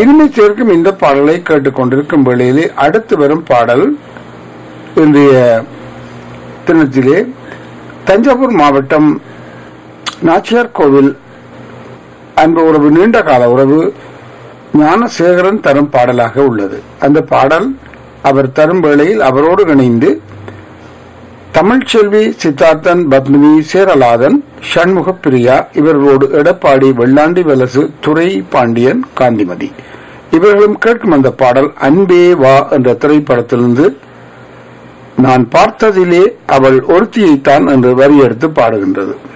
இனிமை சேர்க்கும் இந்த பாடலை கேட்டுக்கொண்டிருக்கும் வேளையிலே அடுத்து வரும் பாடல் இன்றைய தினத்திலே தஞ்சாவூர் மாவட்டம் நாச்சியார் கோவில் அன்பு உறவு நீண்ட கால உறவு ஞானசேகரன் தரும் பாடலாக உள்ளது அந்த பாடல் அவர் தரும் வேளையில் அவரோடு இணைந்து தமிழ்ச்செல்வி சித்தார்த்தன் பத்மினி சேரலாதன் சண்முக பிரியா இவர்களோடு எடப்பாடி வெள்ளாண்டி வலசு துரை பாண்டியன் காந்திமதி இவர்களும் கேட்கும் அந்த பாடல் அன்பே வா என்ற திரைப்படத்திலிருந்து நான் பார்த்ததிலே அவள் ஒருத்தியைத்தான் என்று வரி எடுத்து பாடுகின்றது